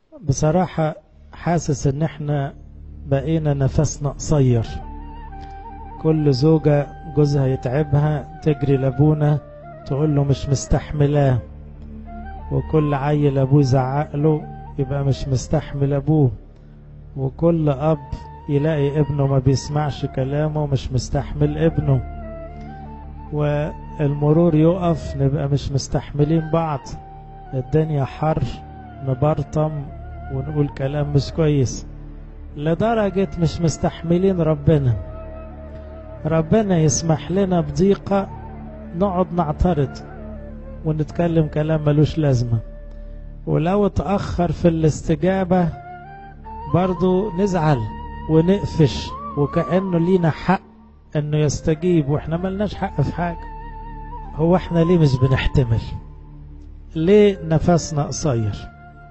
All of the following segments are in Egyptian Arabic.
بصراحة حاسس ان احنا بقينا نفسنا قصير كل زوجة جوزها يتعبها تجري لابونا تقول له مش مستحملاه وكل عيل ابوه يزعق له يبقى مش مستحمل ابوه وكل اب يلاقي ابنه ما بيسمعش كلامه ومش مستحمل ابنه والمرور يقف نبقى مش مستحملين بعض الدنيا حر نبرطم ونقول كلام مش كويس لدرجة مش مستحملين ربنا ربنا يسمح لنا بضيقة نقعد نعترض ونتكلم كلام ملوش لازمة ولو اتأخر في الاستجابة برضو نزعل ونقفش وكأنه لينا حق انه يستجيب واحنا ملناش حق في حاجة هو احنا ليه مش بنحتمل ليه نفسنا قصير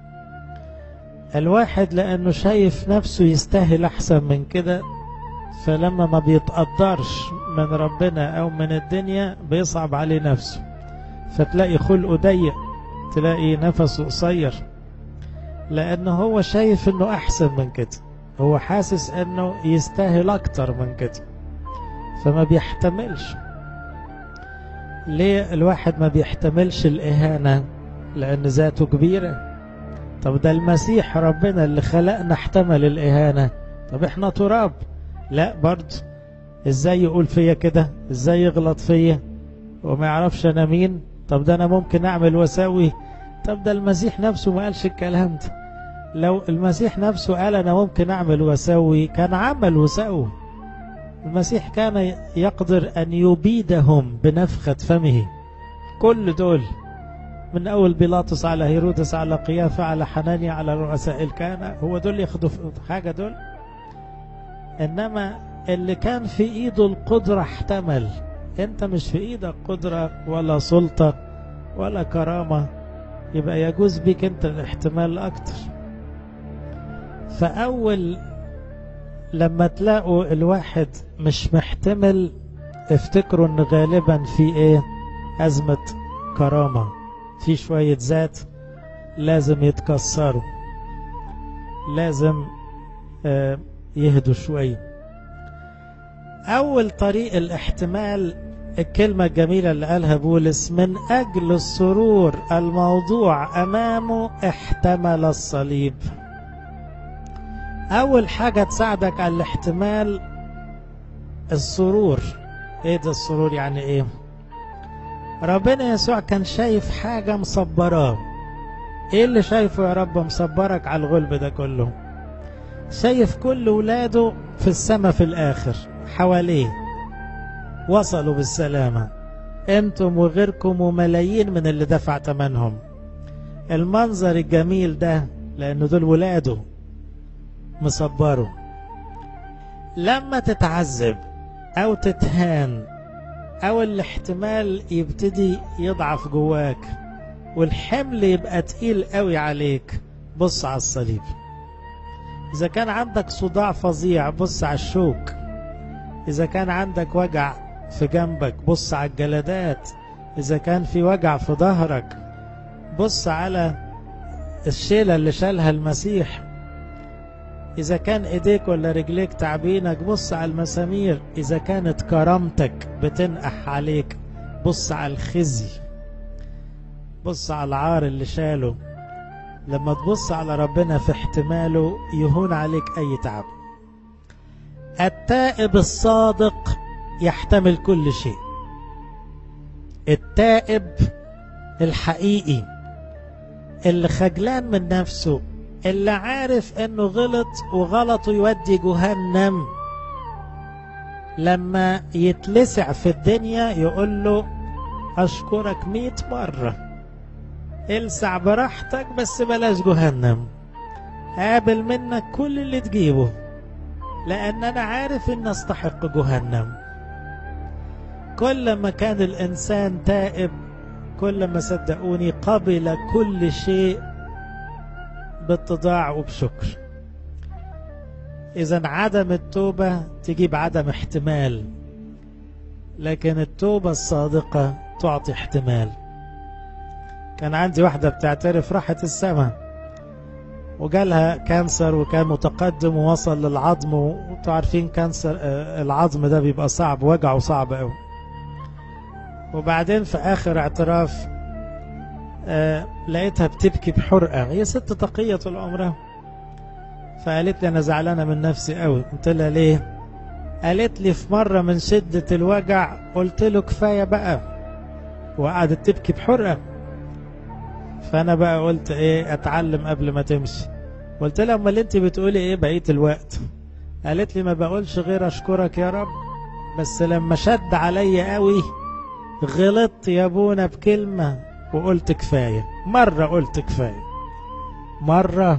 الواحد لانه شايف نفسه يستاهل احسن من كده فلما ما بيتقدرش من ربنا او من الدنيا بيصعب عليه نفسه فتلاقي خلقه ضيق تلاقي نفسه قصير لانه هو شايف انه احسن من كده هو حاسس انه يستاهل اكتر من كده فما بيحتملش ليه الواحد ما بيحتملش الاهانة لان ذاته كبيرة طب ده المسيح ربنا اللي خلقنا احتمل الاهانة طب احنا تراب لا برضه ازاي يقول فيا كده ازاي يغلط فيا وما يعرفش انا مين طب ده انا ممكن اعمل واسوي طب ده المسيح نفسه ما قالش الكلام ده لو المسيح نفسه قال انا ممكن اعمل واسوي كان عمل وسوي المسيح كان يقدر ان يبيدهم بنفخة فمه كل دول من اول بيلاطس على هيرودس على قيافة على حنانيا على رؤساء الكهنة هو دول ياخدوا حاجة دول انما اللي كان في ايده القدرة احتمل انت مش في ايدك قدرة ولا سلطة ولا كرامة يبقى يجوز بيك انت الاحتمال اكتر فاول لما تلاقوا الواحد مش محتمل افتكروا ان غالبا في ايه ازمة كرامة في شوية ذات لازم يتكسروا لازم آه يهدوا شوية أول طريق الاحتمال الكلمة الجميلة اللي قالها بولس من أجل السرور الموضوع أمامه احتمل الصليب أول حاجة تساعدك على الاحتمال السرور إيه ده السرور يعني إيه ربنا يسوع كان شايف حاجة مصبراه إيه اللي شايفه يا رب مصبرك على الغلب ده كله شايف كل ولاده في السماء في الآخر حواليه وصلوا بالسلامة انتم وغيركم وملايين من اللي دفع تمنهم المنظر الجميل ده لأنه دول ولاده مصبره لما تتعذب أو تتهان أو الاحتمال يبتدي يضعف جواك والحمل يبقى تقيل قوي عليك بص على الصليب إذا كان عندك صداع فظيع بص على الشوك إذا كان عندك وجع في جنبك بص على الجلدات إذا كان في وجع في ظهرك بص على الشيلة اللي شالها المسيح إذا كان إيديك ولا رجليك تعبينك بص على المسامير إذا كانت كرامتك بتنقح عليك بص على الخزي بص على العار اللي شاله لما تبص على ربنا في احتماله يهون عليك أي تعب التائب الصادق يحتمل كل شيء التائب الحقيقي اللي خجلان من نفسه اللي عارف انه غلط وغلطه يودي جهنم لما يتلسع في الدنيا يقول له اشكرك مئة مرة السع براحتك بس بلاش جهنم قابل منك كل اللي تجيبه لان انا عارف ان استحق جهنم كل ما كان الانسان تائب كل ما صدقوني قبل كل شيء باتضاع وبشكر اذا عدم التوبة تجيب عدم احتمال لكن التوبة الصادقة تعطي احتمال كان عندي واحدة بتعترف راحت السماء وجالها كانسر وكان متقدم ووصل للعظم وانتوا عارفين كانسر العظم ده بيبقى صعب وجعه صعب قوي وبعدين في اخر اعتراف آه لقيتها بتبكي بحرقه هي ست تقيه طول عمرها فقالت لي انا زعلانه من نفسي قوي قلت لها ليه قالت لي في مره من شده الوجع قلت له كفايه بقى وقعدت تبكي بحرقه فانا بقى قلت ايه اتعلم قبل ما تمشي قلت لها امال انت بتقولي ايه بقيه الوقت قالت لي ما بقولش غير اشكرك يا رب بس لما شد عليا قوي غلطت يا ابونا بكلمه وقلت كفايه مره قلت كفايه مره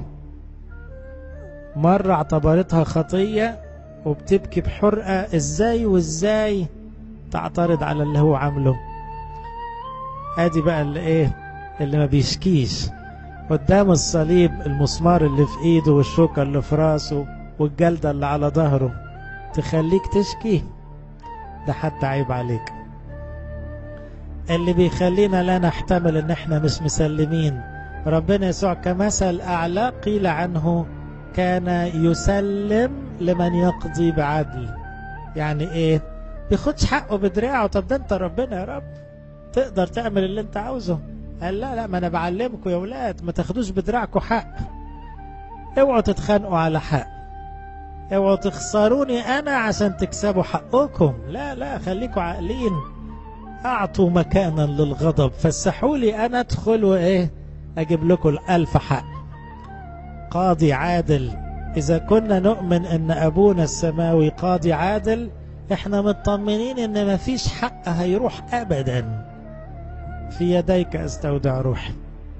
مره اعتبرتها خطيه وبتبكي بحرقه ازاي وازاي تعترض على اللي هو عامله ادي بقى اللي ايه اللي ما بيشكيش قدام الصليب المسمار اللي في ايده والشوكة اللي في راسه والجلدة اللي على ظهره تخليك تشكي ده حتى عيب عليك اللي بيخلينا لا نحتمل ان احنا مش مسلمين ربنا يسوع كمثل اعلى قيل عنه كان يسلم لمن يقضي بعدل يعني ايه بياخدش حقه بدراعه طب ده انت ربنا يا رب تقدر تعمل اللي انت عاوزه قال لا لا ما انا بعلمكم يا ولاد ما تاخدوش بدراعكم حق اوعوا تتخانقوا على حق اوعوا تخسروني انا عشان تكسبوا حقكم لا لا خليكم عاقلين اعطوا مكانا للغضب فسحوا لي انا ادخل وايه اجيب لكم الالف حق قاضي عادل اذا كنا نؤمن ان ابونا السماوي قاضي عادل احنا مطمنين ان مفيش حق هيروح ابدا في يديك استودع روحي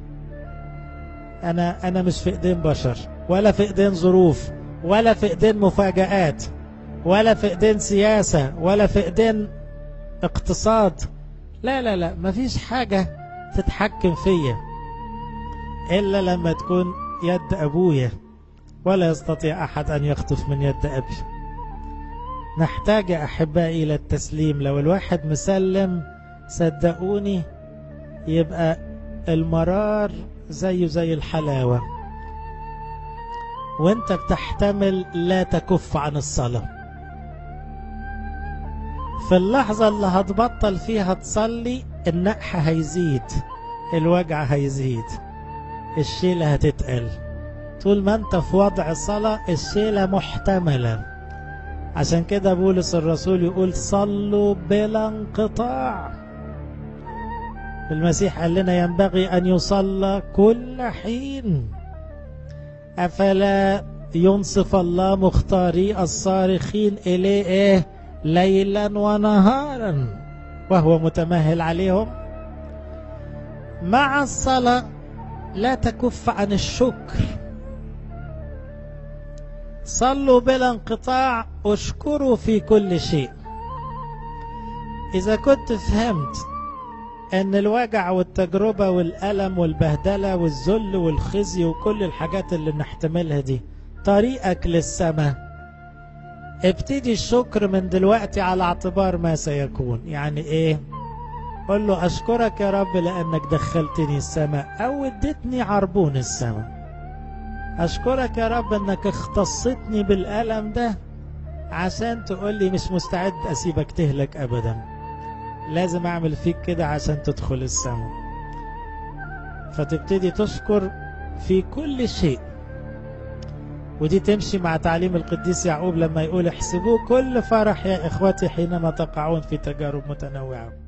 انا انا مش في ايدين بشر ولا في ايدين ظروف ولا في ايدين مفاجآت ولا في ايدين سياسة ولا في ايدين اقتصاد لا لا لا مفيش حاجة تتحكم فيا إلا لما تكون يد أبويا ولا يستطيع أحد أن يخطف من يد أبي نحتاج أحبائي إلى التسليم لو الواحد مسلم صدقوني يبقى المرار زيه زي الحلاوة وانت بتحتمل لا تكف عن الصلاة في اللحظة اللي هتبطل فيها تصلي النقح هيزيد الوجع هيزيد الشيلة هتتقل طول ما انت في وضع صلاة الشيلة محتملة عشان كده بولس الرسول يقول صلوا بلا انقطاع المسيح قال لنا ينبغي أن يصلى كل حين أفلا ينصف الله مختاري الصارخين إليه إيه ليلا ونهارا وهو متمهل عليهم مع الصلاة لا تكف عن الشكر صلوا بلا انقطاع اشكروا في كل شيء إذا كنت فهمت أن الوجع والتجربة والألم والبهدلة والذل والخزي وكل الحاجات اللي نحتملها دي طريقك للسماء ابتدي الشكر من دلوقتي على اعتبار ما سيكون يعني ايه قل له اشكرك يا رب لانك دخلتني السماء او اديتني عربون السماء اشكرك يا رب انك اختصتني بالالم ده عشان تقول لي مش مستعد اسيبك تهلك ابدا لازم اعمل فيك كده عشان تدخل السماء فتبتدي تشكر في كل شيء ودي تمشي مع تعليم القديس يعقوب لما يقول احسبوه كل فرح يا اخوتي حينما تقعون في تجارب متنوعه